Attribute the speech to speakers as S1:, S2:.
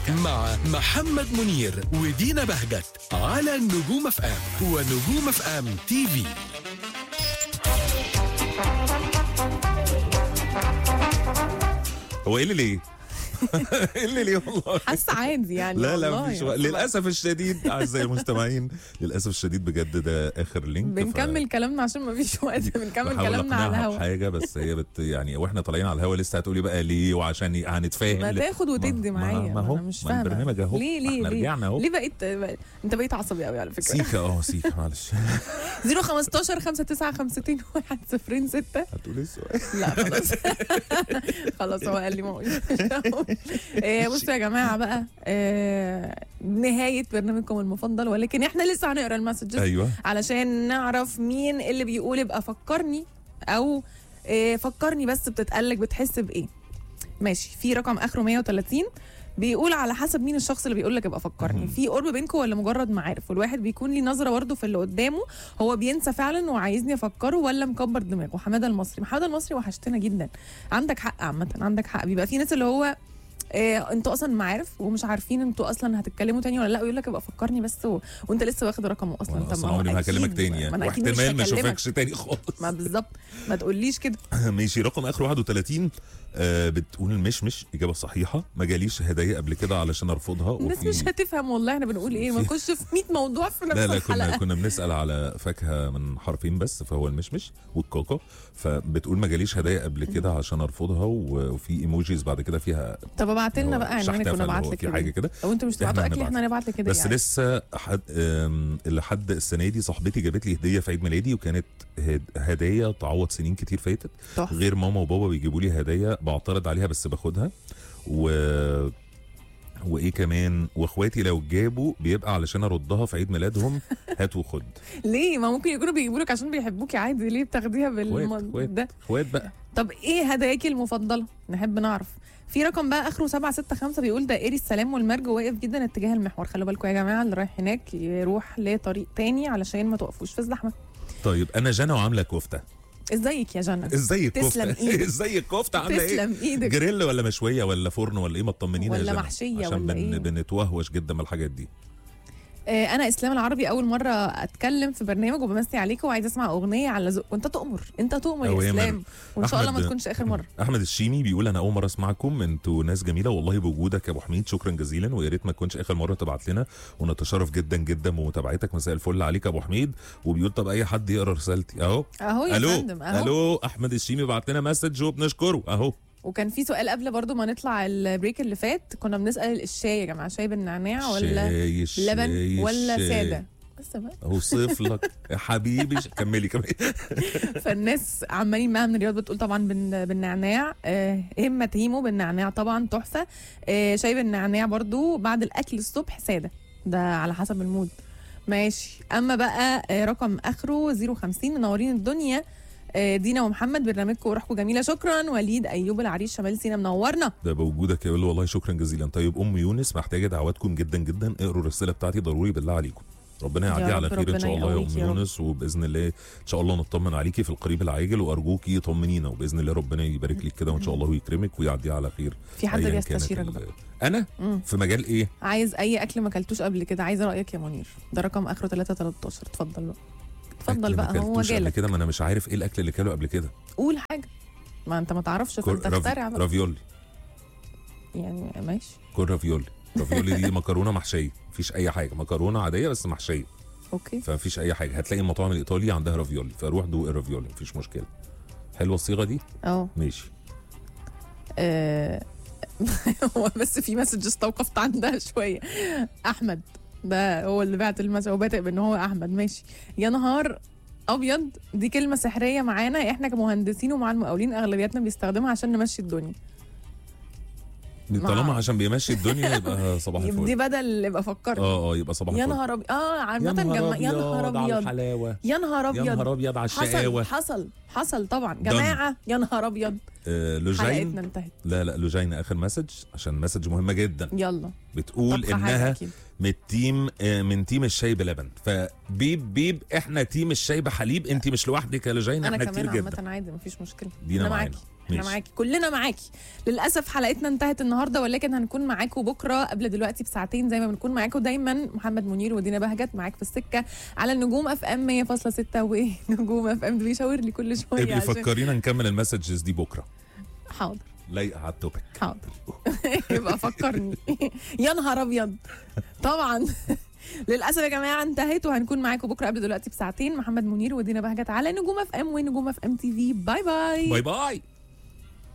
S1: مع محمد منير ودينا بهجت على نجوم اف ام ونجوم اف ام تي في
S2: هو ايه اللي ليه؟ ايه اللي ليه والله؟
S3: حاسه عادي يعني
S2: لا لا
S3: والله
S2: مفيش
S3: يعني.
S2: وقت. للاسف الشديد اعزائي المستمعين للاسف الشديد بجد ده اخر لينك ف-
S3: بنكمل كلامنا عشان ما فيش وقت بنكمل
S2: بحاول
S3: كلامنا على
S2: أقنعها
S3: الهوا
S2: بحاجه بس هي بت يعني واحنا طالعين على الهوا لسه هتقولي بقى ليه وعشان ي- هنتفاهم
S3: ما
S2: ليه؟
S3: تاخد وتدي
S2: ما-
S3: معايا
S2: ما هو
S3: انا مش
S2: ما
S3: فاهمه
S2: البرنامج اهو
S3: ليه
S2: ما
S3: ليه
S2: احنا
S3: ليه
S2: رجعنا اهو
S3: ليه بقيت انت بقيت عصبي قوي على فكره
S2: سيكا اه سيكا معلش
S3: 015 59 1 0 6
S2: هتقولي السؤال
S3: لا خلاص خلاص هو قال لي ما اقولش آه، بصوا يا جماعه بقى آه، نهايه برنامجكم المفضل ولكن احنا لسه هنقرا المسجز
S2: ايوه
S3: علشان نعرف مين اللي بيقول ابقى فكرني او آه، فكرني بس بتتقلك بتحس بايه ماشي في رقم اخره 130 بيقول على حسب مين الشخص اللي بيقول لك ابقى فكرني في قرب بينكم ولا مجرد معارف والواحد بيكون ليه نظره برضه في اللي قدامه هو بينسى فعلا وعايزني افكره ولا مكبر دماغه حماده المصري حماده المصري وحشتنا جدا عندك حق عامه عندك حق بيبقى في ناس اللي هو إيه انتوا اصلا معارف ومش عارفين انتوا اصلا هتتكلموا تاني ولا لا ويقول لك ابقى فكرني بس و... وانت لسه واخد رقمه اصلا
S2: وانا
S3: طب
S2: اصلا
S3: هو
S2: عمري ما
S3: أكيد
S2: هكلمك تاني
S3: ما
S2: يعني
S3: انا اكيد مش
S2: واحتمال ما
S3: هكلمك
S2: اشوفكش تاني خالص
S3: ما بالظبط ما تقوليش كده
S2: ماشي رقم اخر 31 آه بتقول المشمش اجابه صحيحه ما جاليش هدايا قبل كده علشان ارفضها
S3: الناس
S2: وفي-
S3: مش هتفهم والله احنا بنقول ايه ما نخش في 100 موضوع في نفس
S2: لا لا كنا
S3: الحلقه
S2: كنا بنسال على فاكهه من حرفين بس فهو المشمش والكوكو فبتقول ما جاليش هدايا قبل كده عشان ارفضها و- وفي ايموجيز بعد كده فيها
S3: طب ابعت لنا بقى عنوانك
S2: شحتفة اللي
S3: ونبعت
S2: هو
S3: لك
S2: في حاجه
S3: كده
S2: كده
S3: لو انتوا مش
S2: إحنا
S3: تبعتوا اكل
S2: هنبعت.
S3: احنا هنبعت لك كده
S2: بس
S3: يعني.
S2: لسه حد آم، لحد السنه دي صاحبتي جابت لي هديه في عيد ميلادي وكانت هد- هديه تعوض سنين كتير فاتت
S3: تحفة.
S2: غير ماما وبابا بيجيبوا لي هدايا بعترض عليها بس باخدها و وايه كمان واخواتي لو جابوا بيبقى علشان اردها في عيد ميلادهم هات وخد
S3: ليه ما ممكن يكونوا بيجيبوا لك عشان بيحبوكي عادي ليه بتاخديها
S2: اخوات
S3: بالم...
S2: اخوات
S3: ده
S2: اخوات بقى
S3: طب ايه هداياكي المفضله نحب نعرف في رقم بقى اخره 765 بيقول دائري السلام والمرج واقف جدا اتجاه المحور خلوا بالكم يا جماعه اللي رايح هناك يروح لطريق تاني علشان ما توقفوش في الزحمه
S2: طيب انا جنى وعامله كفته
S3: ازيك يا جنى
S2: ازاي الكفته
S3: تسلم إيدك.
S2: ازاي الكفته عامله ايه
S3: تسلم ايدك
S2: جريل ولا مشويه ولا فرن ولا ايه ما تطمنينا يا
S3: ولا
S2: جنى.
S3: محشية
S2: عشان
S3: ولا
S2: بن...
S3: إيه؟
S2: بنتوهوش جدا من الحاجات دي
S3: آه انا اسلام العربي اول مره اتكلم في برنامج وبمسي عليكم وعايزه اسمع اغنيه على ذوق وانت تؤمر انت تؤمر يا
S2: أوامر.
S3: اسلام وان شاء الله ما
S2: أحمد-
S3: تكونش اخر مره
S2: احمد الشيمي بيقول انا اول مره اسمعكم انتوا ناس جميله والله بوجودك يا ابو حميد شكرا جزيلا ويا ريت ما تكونش اخر مره تبعت لنا ونتشرف جدا جدا بمتابعتك مساء الفل عليك يا ابو حميد وبيقول طب اي حد يقرا رسالتي اهو
S3: اهو يا
S2: الو
S3: فندم اهو
S2: الو احمد الشيمي بعت لنا مسج وبنشكره اهو
S3: وكان في سؤال قبل برضو ما نطلع البريك اللي فات كنا بنسال الشاي يا جماعه شاي بالنعناع ولا
S2: شاي الشاي
S3: لبن ولا
S2: الشاي.
S3: ساده بس بقى
S2: اوصف لك يا حبيبي ش- كملي كملي
S3: فالناس عمالين معاها من الرياض بتقول طبعا بال- بالنعناع آه همة هيمو بالنعناع طبعا تحفه آه شاي بالنعناع برضو بعد الاكل الصبح ساده ده على حسب المود ماشي اما بقى آه رقم اخره 050 منورين الدنيا آه دينا ومحمد برنامجكم وروحكم جميله شكرا وليد ايوب العريس شمال سينا منورنا
S2: ده بوجودك يا ولو والله شكرا جزيلا طيب ام يونس محتاجه دعواتكم جدا جدا اقروا الرساله بتاعتي ضروري بالله عليكم ربنا
S3: يا
S2: يعدي
S3: رب
S2: على خير ان
S3: ربنا
S2: شاء الله يا
S3: يقويك
S2: ام
S3: يا رب.
S2: يونس وباذن الله ان شاء الله نطمن عليكي في القريب العاجل وارجوكي طمنينا وباذن الله ربنا يبارك لك كده وان شاء الله ويكرمك ويعدي على خير
S3: في حد
S2: أياً
S3: بيستشيرك
S2: كانت
S3: بقى
S2: ال- انا
S3: مم.
S2: في مجال ايه
S3: عايز اي اكل ما اكلتوش قبل كده عايزه رايك يا منير ده رقم اخره 313 اتفضل بقى اتفضل
S2: أكل ما
S3: بقى هو
S2: أكلتوش قبل
S3: جالك
S2: كده ما انا مش عارف ايه الاكل اللي كاله قبل كده
S3: قول حاجه ما انت ما تعرفش
S2: كور-
S3: فانت اخترع
S2: راف-
S3: بقى
S2: رافيولي
S3: يعني ماشي
S2: كل رافيولي رافيولي دي مكرونه محشيه مفيش اي حاجه مكرونه عاديه بس محشيه
S3: اوكي
S2: فمفيش اي حاجه هتلاقي المطاعم الايطالي عندها رافيولي فروح دوق الرافيولي مفيش مشكله حلوه الصيغه دي
S3: اه
S2: ماشي
S3: آه، هو بس في مسج استوقفت عندها شويه احمد ده هو اللي بعت المسج هو بادئ بان هو احمد ماشي يا نهار ابيض دي كلمه سحريه معانا احنا كمهندسين ومع المقاولين اغلبياتنا بيستخدمها عشان نمشي الدنيا
S2: طالما
S3: مع-
S2: عشان بيمشي الدنيا يبقى صباح
S3: دي
S2: الفل
S3: بدل يبقى فكرت
S2: اه اه يبقى صباح
S3: يا
S2: الفل
S3: نهار ابيض اه عامه جمع يا نهار
S2: على
S3: ابيض
S2: الحلاوه
S3: يا نهار
S2: يا
S3: ابيض
S2: نهار ابيض على
S3: حصل
S2: الشقاوه
S3: حصل حصل طبعا جماعه يا نهار ابيض
S2: آه
S3: حلقتنا
S2: لوجين
S3: انتهت
S2: لا لا لوجين اخر مسج عشان مسج مهمه جدا
S3: يلا
S2: بتقول
S3: طبخة حاجة
S2: انها
S3: أكيد.
S2: من التيم آه، من تيم الشاي بلبن فبيب بيب احنا تيم الشاي بحليب انت مش لوحدك يا لوجين
S3: انا
S2: احنا كتير
S3: كمان
S2: جدا
S3: عامه عادي مفيش مشكله
S2: دينا
S3: أنا
S2: معانا
S3: معاكي احنا
S2: ماشي.
S3: معاكي كلنا معاكي للاسف حلقتنا انتهت النهارده ولكن هنكون معاكم بكره قبل دلوقتي بساعتين زي ما بنكون معاكم دايما محمد منير ودينا بهجت معاك في السكه على النجوم اف ام 100.6 ونجوم اف ام بيشاور لي كل شويه
S2: ابقي
S3: عشان-
S2: فكرينا نكمل المسجز دي بكره
S3: حاضر
S2: لايقه على التوبيك
S3: حاضر يبقى فكرني يا نهار ابيض طبعا للاسف يا جماعه انتهت وهنكون معاكم بكره قبل دلوقتي بساعتين محمد منير ودينا بهجت على نجوم اف ام ونجوم اف ام تي في باي باي
S2: باي باي